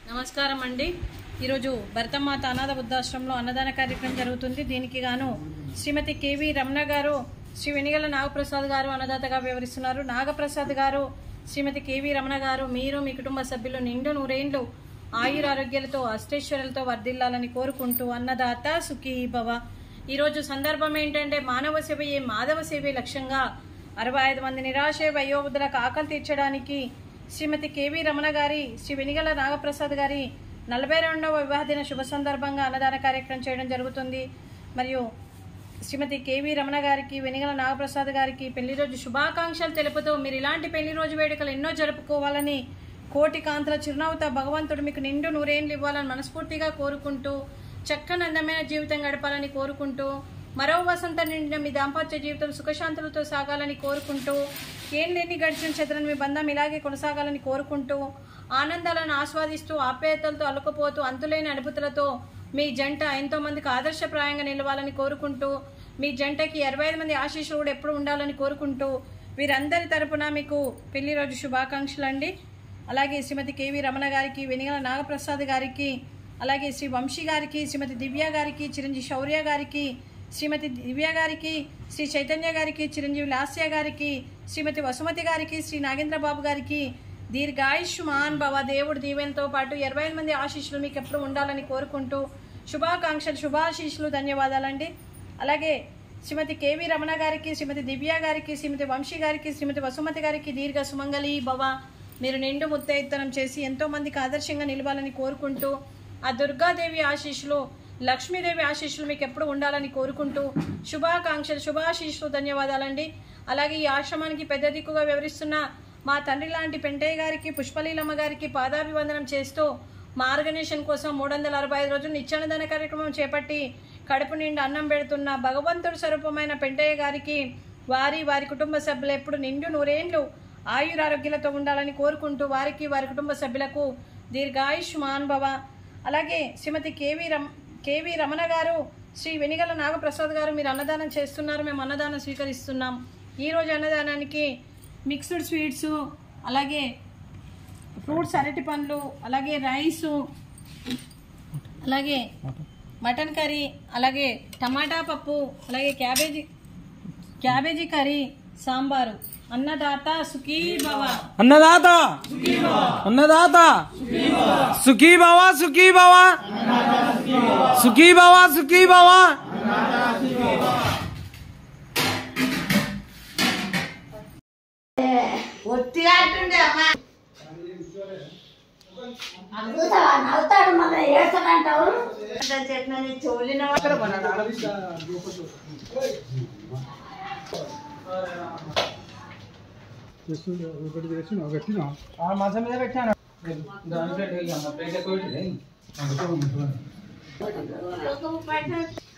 నమస్కారం అండి ఈరోజు భరతమాత అనాథ వృద్ధాశ్రమంలో అన్నదాన కార్యక్రమం జరుగుతుంది దీనికి గాను శ్రీమతి కేవి రమణ గారు శ్రీ వెనిగల నాగప్రసాద్ గారు అన్నదాతగా వివరిస్తున్నారు నాగప్రసాద్ గారు శ్రీమతి కేవి రమణ గారు మీరు మీ కుటుంబ సభ్యులు నిండు నూరేండ్లు ఆయుర ఆరోగ్యాలతో అష్టైశ్వర్యాలతో వర్ధిల్లాలని కోరుకుంటూ అన్నదాత సుఖీ భవ ఈరోజు సందర్భం ఏంటంటే మానవ సేవయే మాధవ సేవే లక్ష్యంగా అరవై ఐదు మంది నిరాశ వయోవృద్ధులకు ఆకలి తీర్చడానికి శ్రీమతి కేవి రమణ గారి శ్రీ వెనిగల నాగప్రసాద్ గారి నలభై రెండవ వివాహ దిన శుభ సందర్భంగా అన్నదాన కార్యక్రమం చేయడం జరుగుతుంది మరియు శ్రీమతి కేవి రమణ గారికి వెనిగల నాగప్రసాద్ గారికి పెళ్లి రోజు శుభాకాంక్షలు తెలుపుతూ మీరు ఇలాంటి పెళ్లి రోజు వేడుకలు ఎన్నో జరుపుకోవాలని కోటి కాంతల చిరునవ్వుతో భగవంతుడు మీకు నిండు నూరేండ్లు ఇవ్వాలని మనస్ఫూర్తిగా కోరుకుంటూ చక్కని అందమైన జీవితం గడపాలని కోరుకుంటూ మరో వసంత నిండిన మీ దాంపత్య జీవితం సుఖశాంతులతో సాగాలని కోరుకుంటూ ఏం లేని గడిచిన చెదరని మీ బంధం ఇలాగే కొనసాగాలని కోరుకుంటూ ఆనందాలను ఆస్వాదిస్తూ ఆప్యాయతలతో అలుకుపోతూ అంతులేని అనుభూతులతో మీ జంట ఎంతో మందికి ఆదర్శప్రాయంగా నిలవాలని కోరుకుంటూ మీ జంటకి ఇరవై ఐదు మంది ఆశీస్సులు కూడా ఎప్పుడు ఉండాలని కోరుకుంటూ వీరందరి తరపున మీకు పెళ్లి రోజు శుభాకాంక్షలు అండి అలాగే శ్రీమతి కేవి రమణ గారికి వెనిగల నాగప్రసాద్ గారికి అలాగే శ్రీ వంశీ గారికి శ్రీమతి దివ్య గారికి చిరంజీవి శౌర్య గారికి శ్రీమతి దివ్య గారికి శ్రీ చైతన్య గారికి చిరంజీవి లాస్య గారికి శ్రీమతి వసుమతి గారికి శ్రీ నాగేంద్ర బాబు గారికి దీర్ఘాయుష్మాన్ భవ దేవుడి దీవెనతో పాటు ఇరవై ఐదు మంది ఆశీస్సులు మీకు ఎప్పుడు ఉండాలని కోరుకుంటూ శుభాకాంక్షలు శుభాశీస్సులు ధన్యవాదాలండి అలాగే శ్రీమతి కేవి రమణ గారికి శ్రీమతి దివ్య గారికి శ్రీమతి వంశీ గారికి శ్రీమతి వసుమతి గారికి దీర్ఘ సుమంగళి భవ మీరు నిండు ముత్తైత్తనం చేసి ఎంతో మందికి ఆదర్శంగా నిలవాలని కోరుకుంటూ ఆ దుర్గాదేవి ఆశీస్సులు లక్ష్మీదేవి ఆశీస్సులు మీకు ఎప్పుడు ఉండాలని కోరుకుంటూ శుభాకాంక్షలు శుభాశీస్సులు ధన్యవాదాలండి అలాగే ఈ ఆశ్రమానికి పెద్ద దిక్కుగా వివరిస్తున్న మా తండ్రి లాంటి పెంటయ్య గారికి పుష్పలీలమ్మ గారికి పాదాభివందనం చేస్తూ మా ఆర్గనైజేషన్ కోసం మూడు వందల అరవై ఐదు రోజులు నిత్యాన్నదాన కార్యక్రమం చేపట్టి కడుపు నిండా అన్నం పెడుతున్న భగవంతుడి స్వరూపమైన పెంటయ్య గారికి వారి వారి కుటుంబ సభ్యులు ఎప్పుడు నిండు నూరేండ్లు ఆయురారోగ్యాలతో ఉండాలని కోరుకుంటూ వారికి వారి కుటుంబ సభ్యులకు దీర్ఘాయుష్మాన్ భవ అలాగే శ్రీమతి కేవి రమ్ కేవి రమణ గారు శ్రీ వెనిగల నాగప్రసాద్ గారు మీరు అన్నదానం చేస్తున్నారు మేము అన్నదానం స్వీకరిస్తున్నాం ఈరోజు అన్నదానానికి మిక్స్డ్ స్వీట్స్ అలాగే ఫ్రూట్స్ అరటి పండ్లు అలాగే రైసు అలాగే మటన్ కర్రీ అలాగే టమాటా పప్పు అలాగే cabbage cabbage curry sambar Annadata Sukhi Bhava అన్నదాత అన్నదాత సుఖీ భవ సుఖీ భవ సుఖీ భవ సుఖీ భవ ఒత్తిగా అంటుండే అమ్మా చూసావా నవ్వుతాడు మళ్ళీ ఏడ్చాడంటావు చెప్పిన చోలిన మంచం మీద పెట్టాను దాని ప్లేట్ ప్లేట్ ఎక్కువ